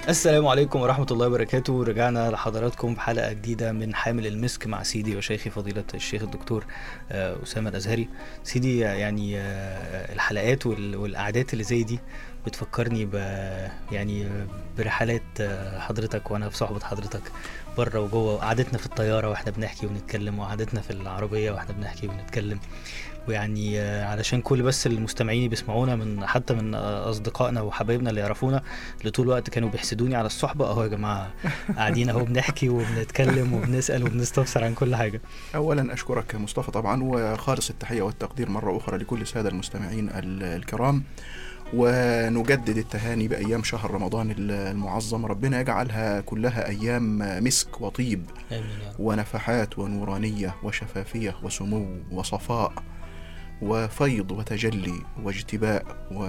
السلام عليكم ورحمة الله وبركاته رجعنا لحضراتكم بحلقة جديدة من حامل المسك مع سيدي وشيخي فضيلة الشيخ الدكتور آه، أسامة الأزهري سيدي يعني آه، الحلقات وال- والقعدات اللي زي دي بتفكرني ب يعني برحلات آه، حضرتك وانا في صحبة حضرتك بره وجوه وقعدتنا في الطيارة واحنا بنحكي ونتكلم وقعدتنا في العربية واحنا بنحكي ونتكلم ويعني آه، علشان كل بس المستمعين بيسمعونا من حتى من آه، اصدقائنا وحبايبنا اللي يعرفونا اللي طول الوقت كانوا بيحسدوني على الصحبه اهو يا جماعه قاعدين اهو بنحكي وبنتكلم وبنسال وبنستفسر عن كل حاجه اولا اشكرك يا مصطفى طبعا وخالص التحيه والتقدير مره اخرى لكل الساده المستمعين ال- الكرام ونجدد التهاني بايام شهر رمضان ال- المعظم ربنا يجعلها كلها ايام مسك وطيب امين يا رب ونفحات ونورانيه وشفافيه وسمو وصفاء وفيض وتجلي واجتباء و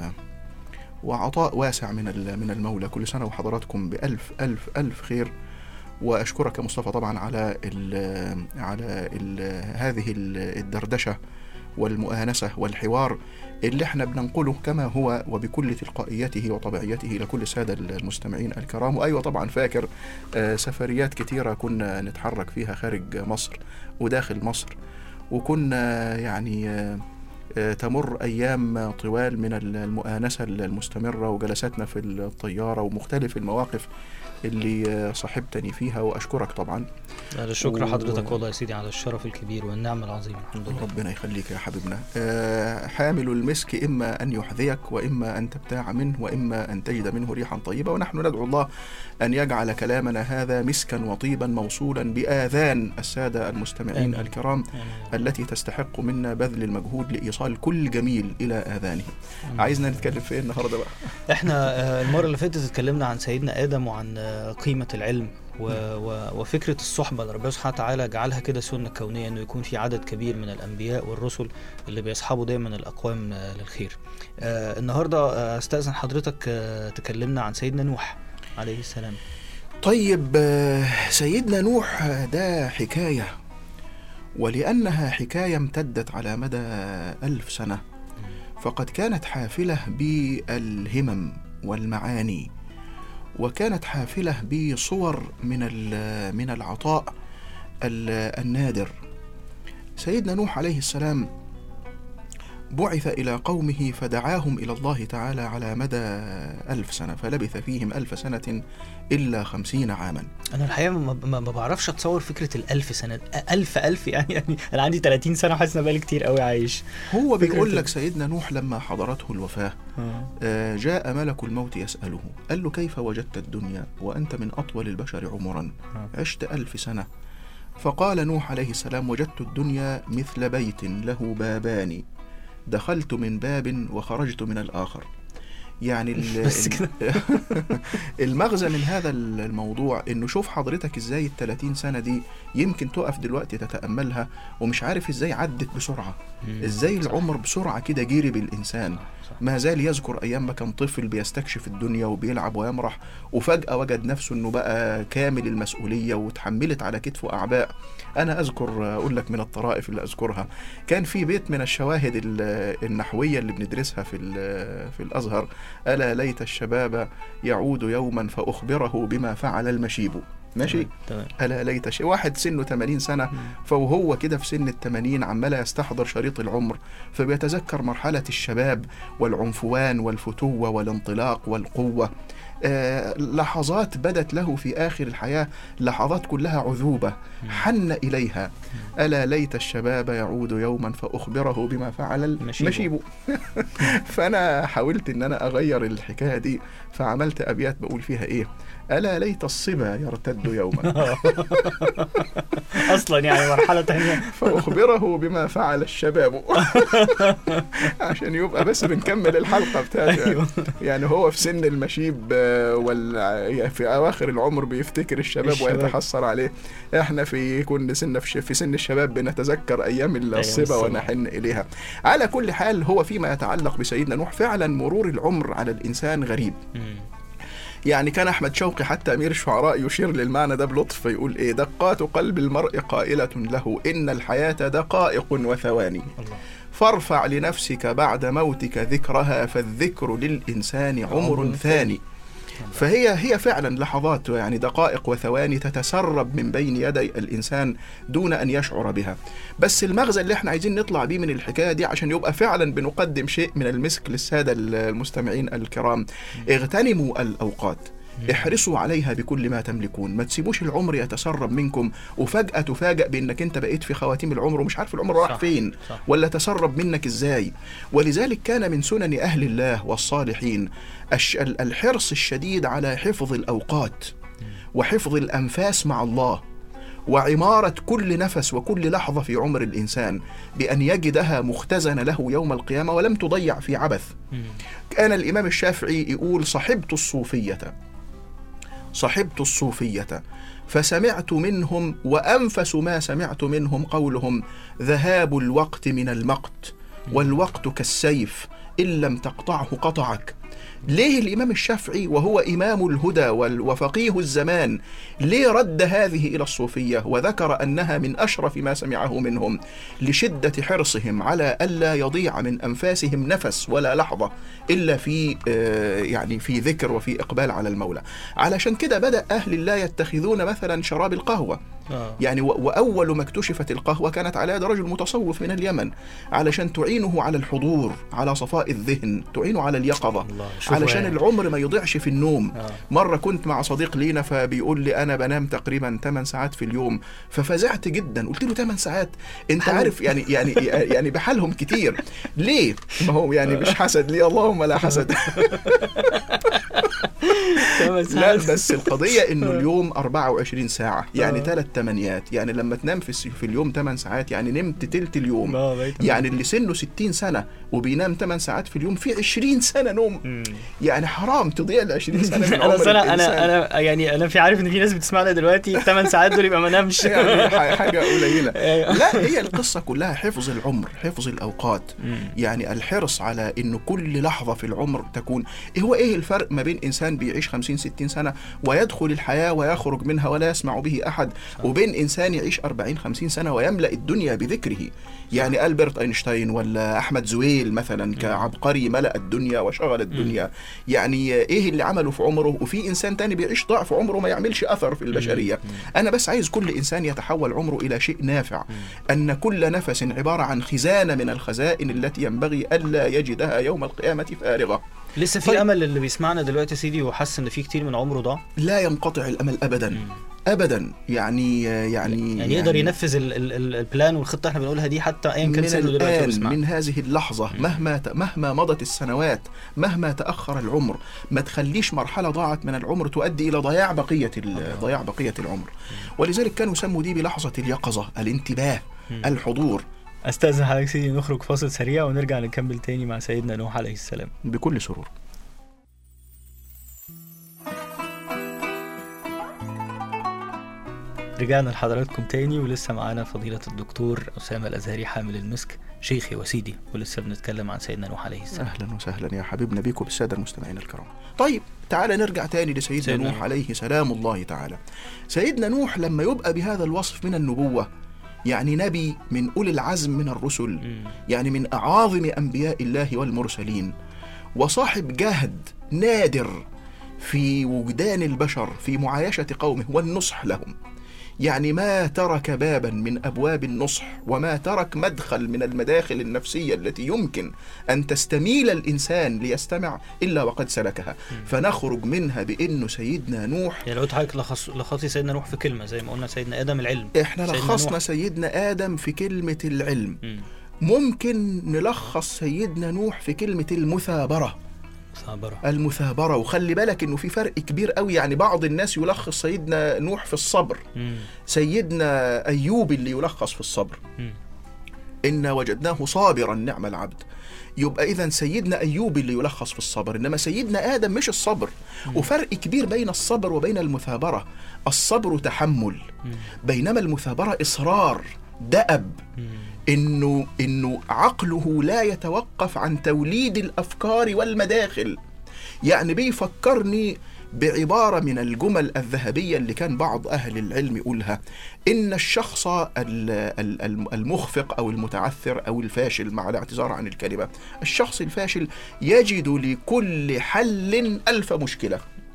وعطاء واسع من ال- من المولى كل سنه وحضراتكم بالف الف الف خير واشكرك يا مصطفى طبعا على ال على ال هذه ال- الدردشه والمؤانسه والحوار اللي احنا بننقله كما هو وبكل تلقائيته وطبيعيته لكل الساده المستمعين الكرام وايوه طبعا فاكر آه، سفريات كتيره كنا نتحرك فيها خارج مصر وداخل مصر وكنا يعني آه، آه، تمر ايام طوال من المؤانسه المستمره وجلساتنا في الطياره ومختلف المواقف اللي آه، صاحبتني فيها واشكرك طبعا هذا شكر و- حضرتك والله يا سيدي على الشرف الكبير والنعمه العظيمه الحمد لله ربنا يخليك يا حبيبنا آه، حامل المسك إما أن يحذيك وإما أن تبتاع منه وإما أن تجد منه ريحا طيبة ونحن ندعو الله أن يجعل كلامنا هذا مسكا وطيبا موصولا بآذان السادة المستمعين آمين. الكرام يعني التي تستحق منا بذل المجهود لإيصال كل جميل إلى آذانهم عايزنا نتكلم في إيه النهاردة بقى احنا آه، المره اللي فاتت اتكلمنا عن سيدنا ادم وعن آه، قيمه العلم و... و... وفكره الصحبه اللي ربنا سبحانه وتعالى جعلها كده سنه كونيه انه يكون في عدد كبير من الانبياء والرسل اللي بيصحبوا دايما الاقوام آه، للخير. آه النهارده آه، استاذن حضرتك آه تكلمنا عن سيدنا نوح عليه السلام. طيب آه، سيدنا نوح آه، ده حكاية ولأنها حكاية امتدت على مدى ألف سنة فقد كانت حافلة بالهمم والمعاني وكانت حافلة بصور من ال- من العطاء ال- النادر سيدنا نوح عليه السلام بعث إلى قومه فدعاهم إلى الله تعالى على مدى ألف سنة فلبث فيهم ألف سنة إلا خمسين عاما انا الحقيقه ما, ما, ما بعرفش اتصور فكره الالف سنه الف الف يعني يعني انا عندي 30 سنه وحاسس ان بقالي كتير قوي عايش. هو فكرة بيقول ال- لك سيدنا نوح لما حضرته الوفاة آه. آه، جاء ملك الموت يسأله قال له كيف وجدت الدنيا وأنت من أطول البشر عمرا آه. عشت ألف سنة فقال نوح عليه السلام وجدت الدنيا مثل بيت له بابان دخلت من باب وخرجت من الآخر يعني ال- بس ال- كده. المغزى من هذا الموضوع انه شوف حضرتك ازاي ال 30 سنه دي يمكن تقف دلوقتي تتاملها ومش عارف ازاي عدت بسرعه مم. ازاي صح. العمر بسرعه كده جري بالانسان صح. ما زال يذكر ايام ما كان طفل بيستكشف الدنيا وبيلعب ويمرح وفجاه وجد نفسه انه بقى كامل المسؤوليه وتحملت على كتفه اعباء انا اذكر اقول لك من الطرائف اللي اذكرها كان في بيت من الشواهد ال- النحويه اللي بندرسها في ال- في الازهر الا ليت الشباب يعود يوما فاخبره بما فعل المشيب ماشي تمام الا ليت ش... واحد سنه 80 سنه مم. فوهو كده في سن التمانين عمال يستحضر شريط العمر فبيتذكر مرحلة الشباب والعنفوان والفتوة والانطلاق والقوة آه لحظات بدت له في آخر الحياة لحظات كلها عذوبة حن إليها ألا ليت الشباب يعود يوما فأخبره بما فعل المشيب. المشيب فأنا حاولت إن أنا أغير الحكاية دي فعملت أبيات بقول فيها إيه ألا ليت الصبا يرتد يوما اصلا يعني مرحله تانية فأخبره بما فعل الشباب عشان يبقى بس بنكمل الحلقة بتاعته يعني. ايوه يعني هو في سن المشيب آه، وال يعني في أواخر العمر بيفتكر الشباب, الشباب. ويتحسر عليه احنا في كل سن في, في سن الشباب بنتذكر أيام الصبا الصبا. ونحن إليها على كل حال هو فيما يتعلق بسيدنا نوح فعلا مرور العمر على الإنسان غريب مم. يعني كان احمد شوقي حتى امير الشعراء يشير للمعنى ده بلطف فيقول ايه دقات قلب المرء قائله له ان الحياه دقائق وثواني الله فارفع لنفسك بعد موتك ذكرها فالذكر للانسان عمر عمر ثاني فهي هي فعلا لحظات يعني دقائق وثواني تتسرب من بين يدي الانسان دون ان يشعر بها بس المغزى اللي احنا عايزين نطلع بيه من الحكايه دي عشان يبقى فعلا بنقدم شيء من المسك للساده المستمعين الكرام اغتنموا الاوقات احرصوا عليها بكل ما تملكون ما تسيبوش العمر يتسرب منكم وفجأة تفاجأ بانك انت بقيت في خواتيم العمر ومش عارف العمر راح صح، فين صح. ولا تسرب منك ازاي ولذلك كان من سنن اهل الله والصالحين الش- ال- الحرص الشديد على حفظ الاوقات وحفظ الانفاس مع الله وعمارة كل نفس وكل لحظة في عمر الإنسان بأن يجدها مختزنة له يوم القيامة ولم تضيع في عبث مم. كان الإمام الشافعي يقول صحبت الصوفية صحبت الصوفية فسمعت منهم وأنفس ما سمعت منهم قولهم ذهاب الوقت من المقت والوقت كالسيف إن لم تقطعه قطعك ليه الإمام الشافعي وهو إمام الهدى وال- وفقيه الزمان ليه رد هذه إلى الصوفية وذكر أنها من أشرف ما سمعه منهم لشدة حرصهم على ألا يضيع من أنفاسهم نفس ولا لحظة إلا في آه، يعني في ذكر وفي إقبال على المولى علشان كده بدأ أهل الله يتخذون مثلا شراب القهوة آه. يعني و- وأول ما اكتشفت القهوة كانت على يد رجل متصوف من اليمن علشان تعينه على الحضور على صفاء الذهن تعينه على اليقظة الله شوفوا علشان يعني. العمر ما يضيعش في النوم آه. مرة كنت مع صديق لينا فبيقول لي أنا بنام تقريبا 8 ساعات في اليوم ففزعت جدا قلت له 8 ساعات أنت حلو. عارف يعني يعني يعني بحالهم كتير ليه؟ ما هو يعني مش حسد لي اللهم لا حسد تمام، لا ساعات. بس القضية إنه اليوم 24 ساعة يعني آه. ثلاث تمانيات يعني لما تنام في الس- في اليوم 8 ساعات يعني نمت تلت اليوم آه، بقيت- يعني اللي سنه 60 سنة وبينام 8 ساعات في اليوم في 20 سنة نوم مم. يعني حرام تضيع ال 20 سنة من انا عمر أصل انا الإنسان. انا انا يعني انا في عارف ان في ناس بتسمعنا دلوقتي 8 ساعات دول يبقى ما نامش يعني ح- حاجة قليلة أيوة. لا هي القصة كلها حفظ العمر حفظ الأوقات مم. يعني الحرص على انه كل لحظه في العمر تكون إيه هو ايه الفرق ما بين انسان بيعيش 50 60 سنه ويدخل الحياه ويخرج منها ولا يسمع به احد وبين انسان يعيش 40 50 سنه ويملا الدنيا بذكره يعني البرت اينشتاين ولا احمد زويل مثلا كعبقري ملا الدنيا وشغل الدنيا يعني ايه اللي عمله في عمره وفي انسان تاني بيعيش ضعف عمره ما يعملش اثر في البشريه انا بس عايز كل انسان يتحول عمره الى شيء نافع ان كل نفس عباره عن خزانه من الخزائن التي ينبغي الا يجدها يوم القيامه فارغه لسه في طيب. امل اللي بيسمعنا دلوقتي يا سيدي وحس ان في كتير من عمره ضاع لا ينقطع الامل ابدا ابدا يعني يعني يعني يقدر ينفذ ال- ال- ال- البلان والخطه اللي احنا بنقولها دي حتى ايا كان من سنه دلوقتي الآن بيسمعنا من هذه اللحظة مهما ت- مهما مضت السنوات مهما تأخر العمر ما تخليش مرحلة ضاعت من العمر تؤدي إلى ضياع بقية ال- ضياع بقية العمر ولذلك كانوا يسموا دي بلحظة اليقظة الانتباه الحضور استاذن حضرتك سيدي نخرج فاصل سريع ونرجع نكمل تاني مع سيدنا نوح عليه السلام بكل سرور رجعنا لحضراتكم تاني ولسه معانا فضيلة الدكتور أسامة الأزهري حامل المسك شيخي وسيدي ولسه بنتكلم عن سيدنا نوح عليه السلام اهلا وسهلا يا حبيبنا بيكم بالساده المستمعين الكرام. طيب تعالى نرجع تاني لسيدنا سيدنا نوح نوح. عليه سلام الله تعالى. سيدنا نوح لما يبقى بهذا الوصف من النبوه يعني نبي من اولي العزم من الرسل مم. يعني من اعاظم انبياء الله والمرسلين وصاحب جهد نادر في وجدان البشر في معايشه قومه والنصح لهم. يعني ما ترك بابا من ابواب النصح وما ترك مدخل من المداخل النفسيه التي يمكن ان تستميل الانسان ليستمع الا وقد سلكها فنخرج منها بانه سيدنا نوح يعني لو قلت حضرتك لخص لخصي سيدنا نوح في كلمة زي ما قلنا سيدنا آدم العلم احنا سيدنا لخصنا نوح. سيدنا ادم في كلمه العلم مم. ممكن نلخص سيدنا نوح في كلمه المثابره صابرة المثابره وخلي بالك انه في فرق كبير قوي يعني بعض الناس يلخص سيدنا نوح في الصبر مم. سيدنا ايوب اللي يلخص في الصبر مم. إنا وجدناه صابرا نعم العبد يبقى إذا سيدنا أيوب اللي يلخص في الصبر إنما سيدنا آدم مش الصبر وفرق كبير بين الصبر وبين المثابرة الصبر تحمل مم. بينما المثابرة إصرار دأب مم. إنه إنه عقله لا يتوقف عن توليد الأفكار والمداخل يعني بيفكرني بعبارة من الجمل الذهبية اللي كان بعض أهل العلم يقولها إن الشخص ال- ال- ال- المخفق أو المتعثر أو الفاشل مع الاعتذار عن الكلمة الشخص الفاشل يجد لكل حل ألف مشكلة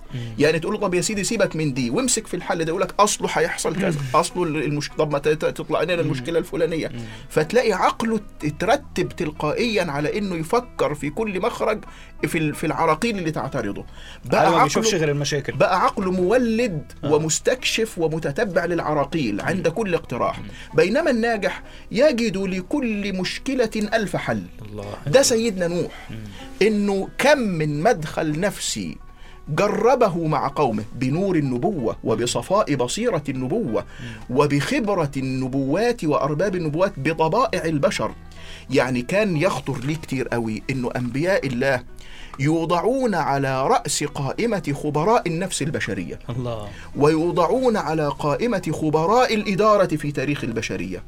يعني تقول له طب يا سيدي سيبك من دي وامسك في الحل ده يقول لك اصله هيحصل كذا اصله المشكله طب ما ت- ت- تطلع لنا المشكله الفلانيه فتلاقي عقله اترتب تلقائيا على انه يفكر في كل مخرج في ال- في العراقيل اللي تعترضه بقى ما عقله- بيشوفش غير المشاكل بقى عقله مولد آه. ومستكشف ومتتبع للعراقيل عند كل اقتراح بينما الناجح يجد لكل مشكلة ألف حل الله ده سيدنا نوح إنه كم من مدخل نفسي جربه مع قومه بنور النبوة وبصفاء بصيرة النبوة وبخبرة النبوات وأرباب النبوات بطبائع البشر يعني كان يخطر لي كتير قوي إنه أنبياء الله يوضعون على رأس قائمة خبراء النفس البشرية الله ويوضعون على قائمة خبراء الإدارة في تاريخ البشرية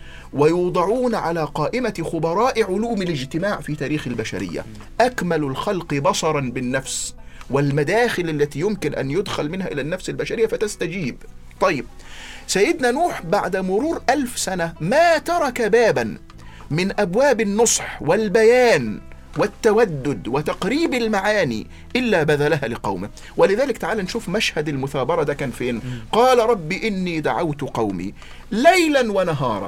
ويوضعون على قائمة خبراء علوم الاجتماع في تاريخ البشرية أكمل الخلق بصرا بالنفس والمداخل التي يمكن أن يدخل منها إلى النفس البشرية فتستجيب طيب سيدنا نوح بعد مرور ألف سنة ما ترك بابا من أبواب النصح والبيان والتودد وتقريب المعاني إلا بذلها لقومه ولذلك تعال نشوف مشهد المثابرة ده كان فين قال رب إني دعوت قومي ليلا ونهارا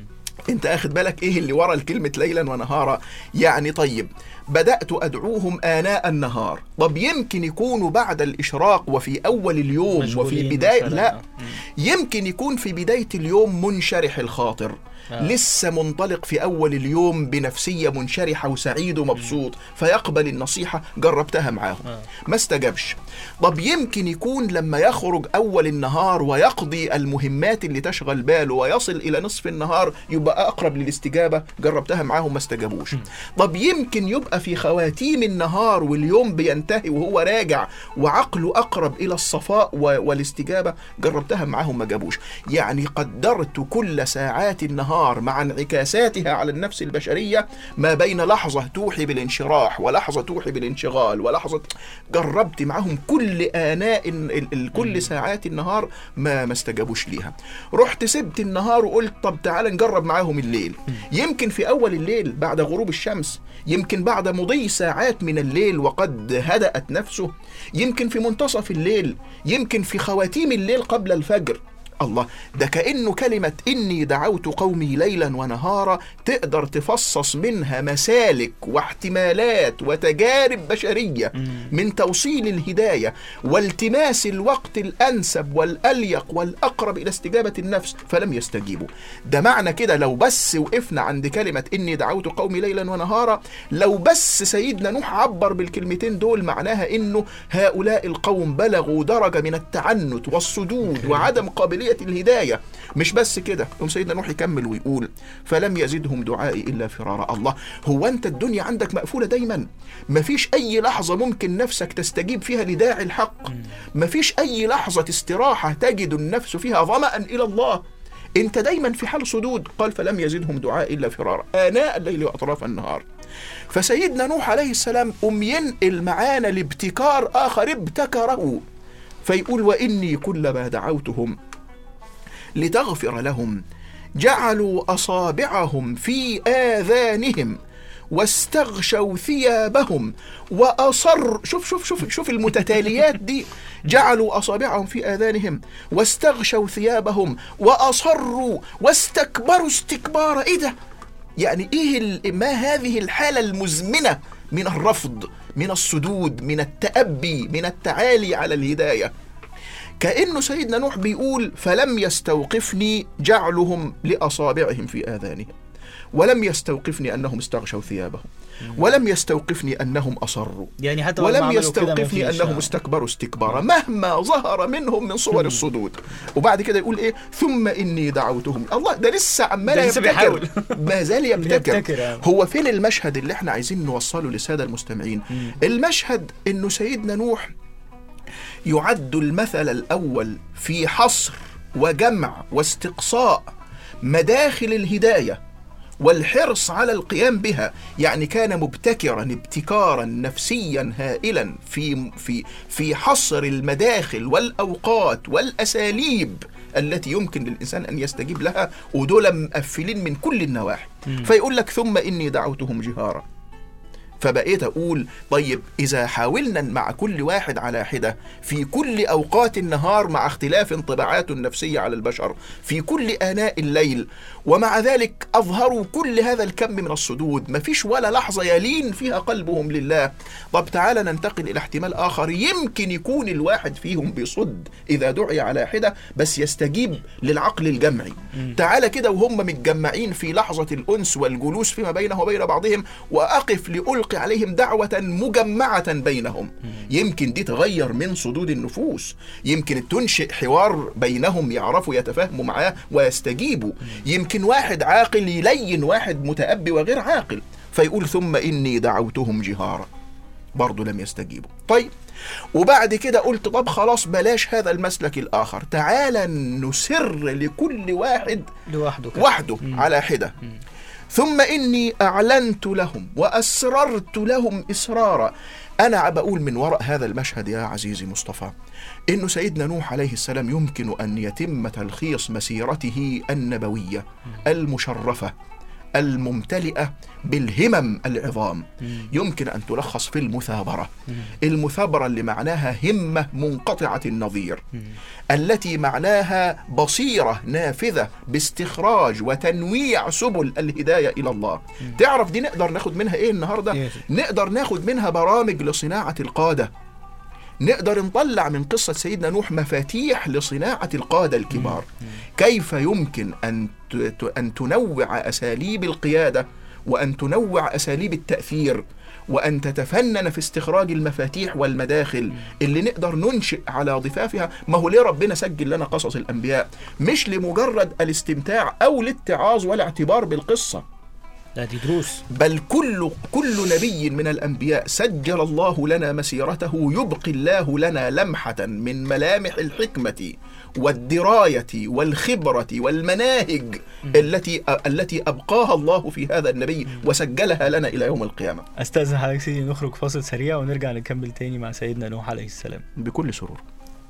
انت اخد بالك ايه اللي ورا الكلمة ليلا ونهارا يعني طيب بدأت أدعوهم آناء النهار طب يمكن يكونوا بعد الإشراق وفي أول اليوم وفي مشغولين بداية مثلاً. لا آه. مم. يمكن يكون في بداية اليوم منشرح الخاطر آه. لسه منطلق في أول اليوم بنفسية منشرحة وسعيد ومبسوط فيقبل النصيحة جربتها معاهم آه. ما استجابش طب يمكن يكون لما يخرج أول النهار ويقضي المهمات اللي تشغل باله ويصل إلى نصف النهار يبقى أقرب للاستجابة جربتها معاهم ما استجابوش طب يمكن يبقى في خواتيم النهار واليوم بينتهي وهو راجع وعقله أقرب إلى الصفاء و- والاستجابة جربتها معاهم ما جابوش يعني قدرت كل ساعات النهار مع انعكاساتها على النفس البشرية ما بين لحظة توحي بالانشراح ولحظة توحي بالانشغال ولحظة جربت معاهم كل آناء ال- ال- كل ساعات النهار ما ما استجابوش ليها رحت سبت النهار وقلت طب تعال نجرب معاهم الليل يمكن في أول الليل بعد غروب الشمس يمكن بعد مضي ساعات من الليل وقد هدأت نفسه يمكن في منتصف الليل يمكن في خواتيم الليل قبل الفجر الله ده كأنه كلمة إني دعوت قومي ليلا ونهارا تقدر تفصص منها مسالك واحتمالات وتجارب بشرية من توصيل الهداية والتماس الوقت الأنسب والأليق والأقرب إلى استجابة النفس فلم يستجيبوا ده معنى كده لو بس وقفنا عند كلمة إني دعوت قومي ليلا ونهارا لو بس سيدنا نوح عبر بالكلمتين دول معناها إنه هؤلاء القوم بلغوا درجة من التعنت والصدود وعدم قابلية الهداية مش بس كده يوم سيدنا نوح يكمل ويقول فلم يزدهم دعائي إلا فرارا الله هو أنت الدنيا عندك مقفولة دايما مفيش أي لحظة ممكن نفسك تستجيب فيها لداعي الحق مفيش أي لحظة استراحة تجد النفس فيها ظمأ إلى الله انت دايما في حال صدود قال فلم يزدهم دعاء الا فرارا اناء الليل واطراف النهار فسيدنا نوح عليه السلام ام ينقل معانا لابتكار اخر ابتكره فيقول واني كلما دعوتهم لتغفر لهم جعلوا اصابعهم في اذانهم واستغشوا ثيابهم واصر شوف شوف شوف شوف المتتاليات دي جعلوا اصابعهم في اذانهم واستغشوا ثيابهم واصروا واستكبروا استكبارا ايه ده يعني ايه ال- ما هذه الحاله المزمنه من الرفض من الصدود من التأبي من التعالي على الهدايه كأنه سيدنا نوح بيقول فلم يستوقفني جعلهم لأصابعهم في آذانهم ولم يستوقفني أنهم استغشوا ثيابهم ولم يستوقفني أنهم أصروا يعني حتى لما ولم عملوا كده يستوقفني مفيش. أنهم استكبروا استكبارا مهما ظهر منهم من صور الصدود وبعد كده يقول إيه ثم إني دعوتهم الله ده لسه عمال ده لسه يبتكر بيحاول. ما زال يبتكر بيبتكر، آه. هو فين المشهد اللي احنا عايزين نوصله للسادة المستمعين المشهد إنه سيدنا نوح يعد المثل الأول في حصر وجمع واستقصاء مداخل الهداية والحرص على القيام بها يعني كان مبتكرا ابتكارا نفسيا هائلا في في في حصر المداخل والاوقات والاساليب التي يمكن للانسان ان يستجيب لها ودول مقفلين من كل النواحي فيقول لك ثم اني دعوتهم جهارا فبقيت أقول طيب إذا حاولنا مع كل واحد على حدة في كل أوقات النهار مع اختلاف انطباعاته النفسية على البشر في كل آناء الليل ومع ذلك أظهروا كل هذا الكم من الصدود مفيش ولا لحظة يلين فيها قلبهم لله طب تعالى ننتقل إلى احتمال آخر يمكن يكون الواحد فيهم بيصد إذا دعي على حدة بس يستجيب للعقل الجمعي تعالى كده وهم متجمعين في لحظة الأنس والجلوس فيما بينه وبين بعضهم وأقف لألقي عليهم دعوة مجمعة بينهم يمكن دي تغير من صدود النفوس يمكن تنشئ حوار بينهم يعرفوا يتفاهموا معاه ويستجيبوا يمكن واحد عاقل يلين واحد متأبي وغير عاقل فيقول ثم إني دعوتهم جهارا برضه لم يستجيبوا طيب وبعد كده قلت طب خلاص بلاش هذا المسلك الآخر تعالى نسر لكل واحد لوحده كده وحده على حدة ثم إني أعلنت لهم وأسررت لهم إسرارا أنا بقول من وراء هذا المشهد يا عزيزي مصطفى إنه سيدنا نوح عليه السلام يمكن أن يتم تلخيص مسيرته النبوية المشرفة الممتلئة بالهمم العظام يمكن أن تلخص في المثابرة المثابرة اللي معناها همة منقطعة النظير التي معناها بصيرة نافذة باستخراج وتنويع سبل الهداية إلى الله تعرف دي نقدر ناخد منها إيه النهاردة إيه؟ نقدر ناخد منها برامج لصناعة القادة نقدر نطلع من قصة سيدنا نوح مفاتيح لصناعة القادة الكبار كيف يمكن أن ت- ت- أن تنوع أساليب القيادة وأن تنوع أساليب التأثير وأن تتفنن في استخراج المفاتيح والمداخل اللي نقدر ننشئ على ضفافها ما هو ليه ربنا سجل لنا قصص الأنبياء مش لمجرد الاستمتاع أو الاتعاظ والاعتبار بالقصة لا دي دروس بل كل كل نبي من الانبياء سجل الله لنا مسيرته يبقي الله لنا لمحه من ملامح الحكمه والدرايه والخبره والمناهج التي التي ابقاها الله في هذا النبي وسجلها لنا الى يوم القيامه استاذن حضرتك سيدي نخرج فاصل سريع ونرجع نكمل تاني مع سيدنا نوح عليه السلام بكل سرور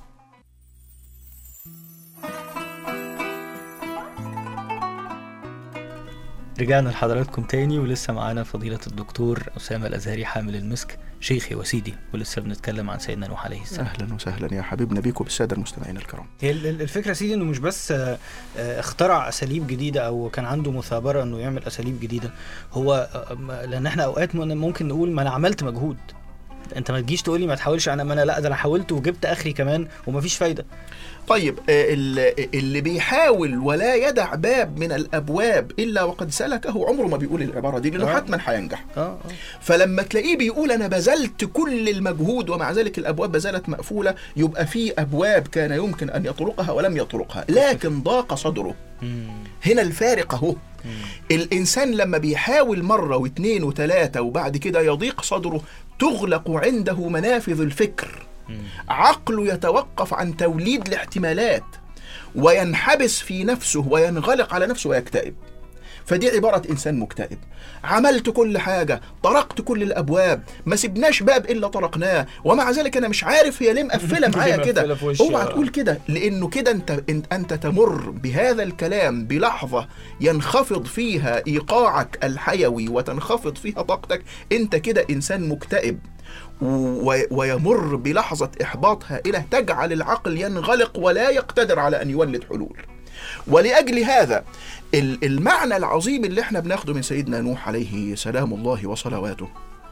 رجعنا لحضراتكم تاني ولسه معانا فضيلة الدكتور أسامة الأزهري حامل المسك شيخي وسيدي ولسه بنتكلم عن سيدنا نوح عليه السلام اهلا وسهلا يا حبيبنا بيكم بالساده المستمعين الكرام هي ال- ال- الفكره يا سيدي انه مش بس آه، آه، اخترع اساليب جديده او كان عنده مثابره انه يعمل اساليب جديده هو آه، م- لان احنا اوقات من- ممكن نقول ما انا عملت مجهود انت ما تجيش تقول لي ما تحاولش انا ما انا لا ده انا حاولت وجبت اخري كمان ومفيش فايده طيب آه، ال- اللي بيحاول ولا يدع باب من الابواب الا وقد سلكه عمره ما بيقول العباره دي لانه آه. حتما هينجح اه اه فلما تلاقيه بيقول انا بذلت كل المجهود ومع ذلك الابواب بزالت مقفوله يبقى في ابواب كان يمكن ان يطرقها ولم يطرقها لكن ضاق صدره مم. هنا الفارق اهو مم. الانسان لما بيحاول مره واثنين وثلاثه وبعد كده يضيق صدره تغلق عنده منافذ الفكر مم. عقله يتوقف عن توليد الاحتمالات وينحبس في نفسه وينغلق على نفسه ويكتئب فدي عبارة إنسان مكتئب عملت كل حاجة طرقت كل الأبواب ما سبناش باب إلا طرقناه ومع ذلك أنا مش عارف هي ليه مقفلة معايا ليه كده مقفلة في وشي؟ اوعى آه. تقول كده لأنه كده أنت أنت- أنت تمر بهذا الكلام بلحظة ينخفض فيها إيقاعك الحيوي وتنخفض فيها طاقتك أنت كده إنسان مكتئب و- ويمر بلحظة إحباط هائلة تجعل العقل ينغلق ولا يقتدر على أن يولد حلول ولأجل هذا ال- المعنى العظيم اللي احنا بناخده من سيدنا نوح عليه سلام الله وصلواته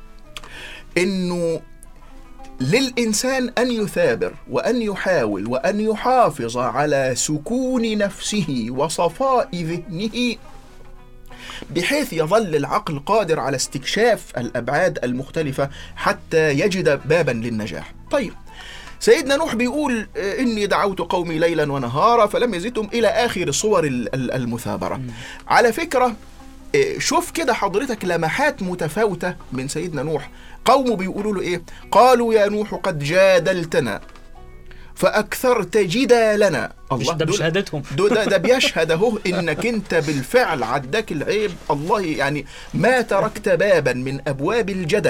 انه للإنسان أن يثابر وأن يحاول وأن يحافظ على سكون نفسه وصفاء ذهنه بحيث يظل العقل قادر على استكشاف الأبعاد المختلفة حتى يجد بابا للنجاح طيب سيدنا نوح بيقول آه، إني دعوت قومي ليلا ونهارا فلم يزدهم إلى آخر صور ال- ال- المثابرة على فكرة آه، شوف كده حضرتك لمحات متفاوتة من سيدنا نوح قومه بيقولوا له إيه قالوا يا نوح قد جادلتنا فأكثرت جدالنا مش ده دول- بشهادتهم ده, ده, ده بيشهد اهو انك انت بالفعل عداك العيب الله يعني ما تركت بابا من ابواب الجدل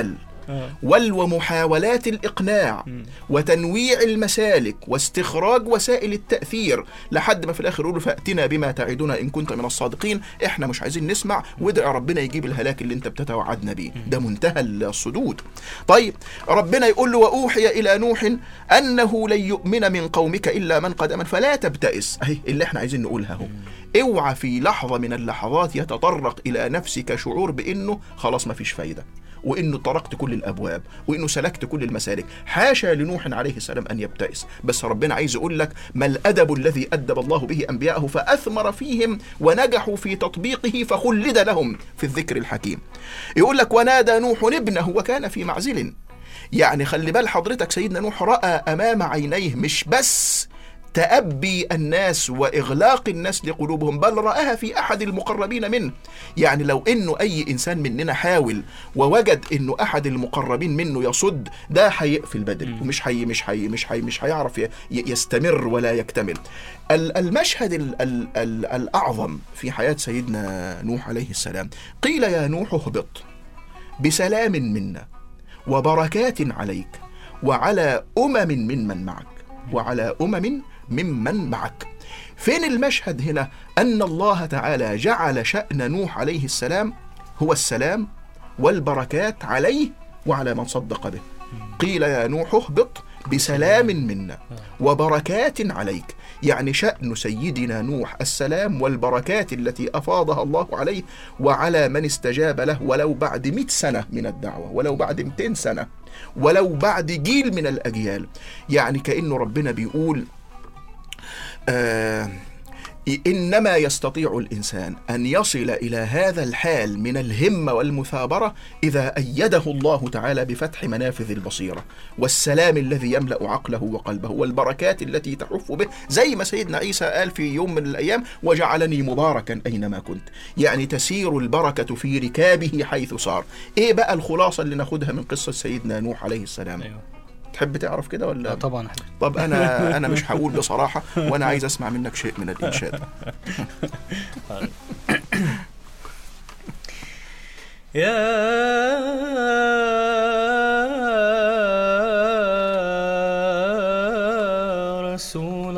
آه. وال ومحاولات الإقناع مم. وتنويع المسالك واستخراج وسائل التأثير لحد ما في الآخر يقولوا فأتنا بما تعدنا إن كنت من الصادقين إحنا مش عايزين نسمع وادعي ربنا يجيب الهلاك اللي أنت بتتوعدنا بيه ده منتهى الصدود طيب ربنا يقول له وأوحي إلى نوح أنه لن يؤمن من قومك إلا من قد أمن فلا تبتئس أهي اللي إحنا عايزين نقولها اهو اوعى في لحظة من اللحظات يتطرق إلى نفسك شعور بأنه خلاص ما فيش فايدة وانه طرقت كل الابواب وانه سلكت كل المسالك حاشا لنوح عليه السلام ان يبتئس بس ربنا عايز يقول لك ما الادب الذي ادب الله به انبياءه فاثمر فيهم ونجحوا في تطبيقه فخلد لهم في الذكر الحكيم يقول لك ونادى نوح ابنه وكان في معزل يعني خلي بال حضرتك سيدنا نوح راى امام عينيه مش بس تأبي الناس وإغلاق الناس لقلوبهم بل رآها في أحد المقربين منه يعني لو إنه أي إنسان مننا حاول ووجد إنه أحد المقربين منه يصد ده هيقفل بدري ومش حي مش حي مش حي مش هيعرف ي- ي- يستمر ولا يكتمل ال- المشهد ال ال ال الأعظم في حياة سيدنا نوح عليه السلام قيل يا نوح اهبط بسلام منا وبركات عليك وعلى أمم ممن معك وعلى أمم ممن معك فين المشهد هنا أن الله تعالى جعل شأن نوح عليه السلام هو السلام والبركات عليه وعلى من صدق به قيل يا نوح اهبط بسلام منا وبركات عليك يعني شأن سيدنا نوح السلام والبركات التي أفاضها الله عليه وعلى من استجاب له ولو بعد مئة سنة من الدعوة ولو بعد 200 سنة ولو بعد جيل من الأجيال يعني كأنه ربنا بيقول آه إنما يستطيع الإنسان أن يصل إلى هذا الحال من الهمة والمثابرة إذا أيده الله تعالى بفتح منافذ البصيرة والسلام الذي يملأ عقله وقلبه والبركات التي تحف به زي ما سيدنا عيسى قال في يوم من الأيام وجعلني مباركا أينما كنت يعني تسير البركة في ركابه حيث صار إيه بقى الخلاصة اللي ناخدها من قصة سيدنا نوح عليه السلام ايوه تحب تعرف كده ولا لا طبعا أحب. طب انا انا مش هقول بصراحه وانا عايز اسمع منك شيء من الانشاد يا رسول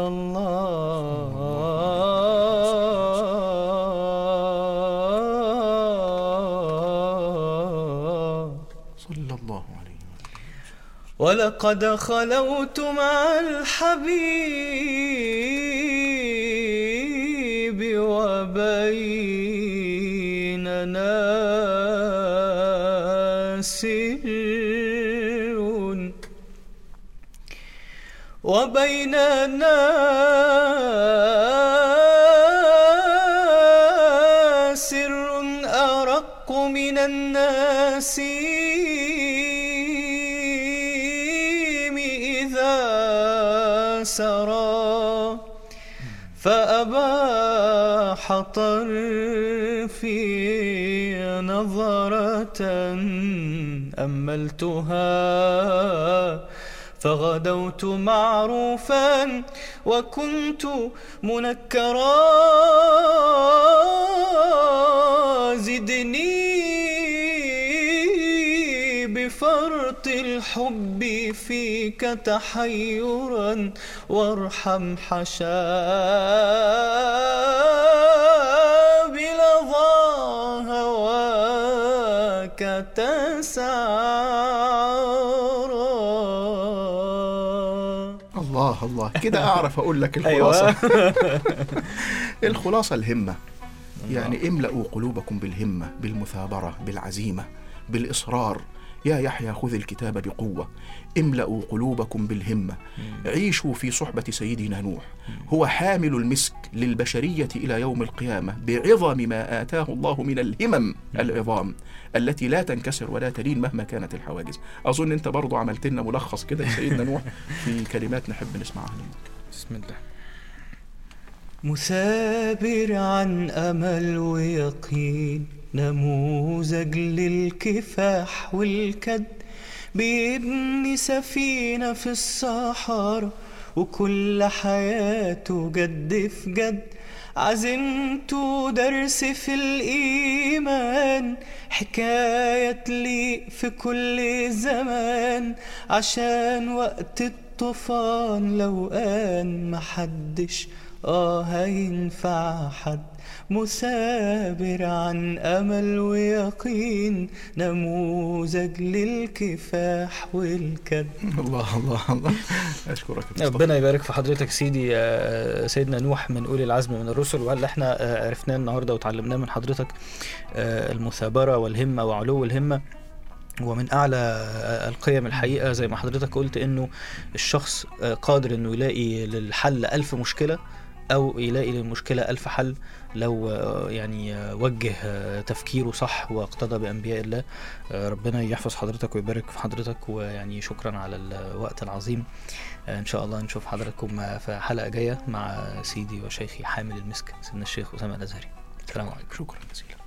الله صلى الله عليه وسلم ولقد خلوت مع الحبيب وبيننا سر وبيننا سر أرق من النسيم إذا سرى فأباح طرفي نظرة أملتها فغدوت معروفا وكنت منكرا زدني بفرط الحب فيك تحيرا وارحم حشابل هواك تسعرا الله الله كده اعرف اقول لك الخلاصه الخلاصه الهمه يعني املأوا قلوبكم بالهمه بالمثابره بالعزيمه بالاصرار يا يحيى خذ الكتاب بقوه املأوا قلوبكم بالهمه عيشوا في صحبه سيدنا نوح هو حامل المسك للبشريه الى يوم القيامه بعظم ما اتاه الله من الهمم العظام التي لا تنكسر ولا تلين مهما كانت الحواجز اظن انت برضو عملت لنا ملخص كده لسيدنا نوح في كلمات نحب نسمعها منك بسم الله مثابر عن أمل ويقين نموذج للكفاح والكد بيبني سفينة في الصحراء وكل حياته جد في جد عزمت درس في الإيمان حكاية لي في كل زمان عشان وقت الطوفان لو آن محدش آه هينفع حد مثابر عن أمل ويقين نموذج للكفاح والكد الله الله الله اشكرك يا مصطفى. ربنا يبارك في حضرتك سيدي آه، سيدنا نوح من أولي العزم من الرسل واللي احنا آه، عرفناه النهارده وتعلمناه من حضرتك آه، المثابرة والهمة وعلو الهمة ومن أعلى آه، القيم الحقيقة زي ما حضرتك قلت إنه الشخص آه، قادر إنه يلاقي للحل ألف مشكلة أو يلاقي للمشكلة ألف حل لو آه، يعني آه، وجه آه، تفكيره صح واقتدى بأنبياء الله آه، ربنا يحفظ حضرتك ويبارك في حضرتك ويعني شكرا على الوقت العظيم آه، ان شاء الله نشوف حضراتكم آه، في حلقه جايه مع سيدي وشيخي حامل المسك سيدنا الشيخ اسامه الازهري السلام عليكم شكرا جزيلا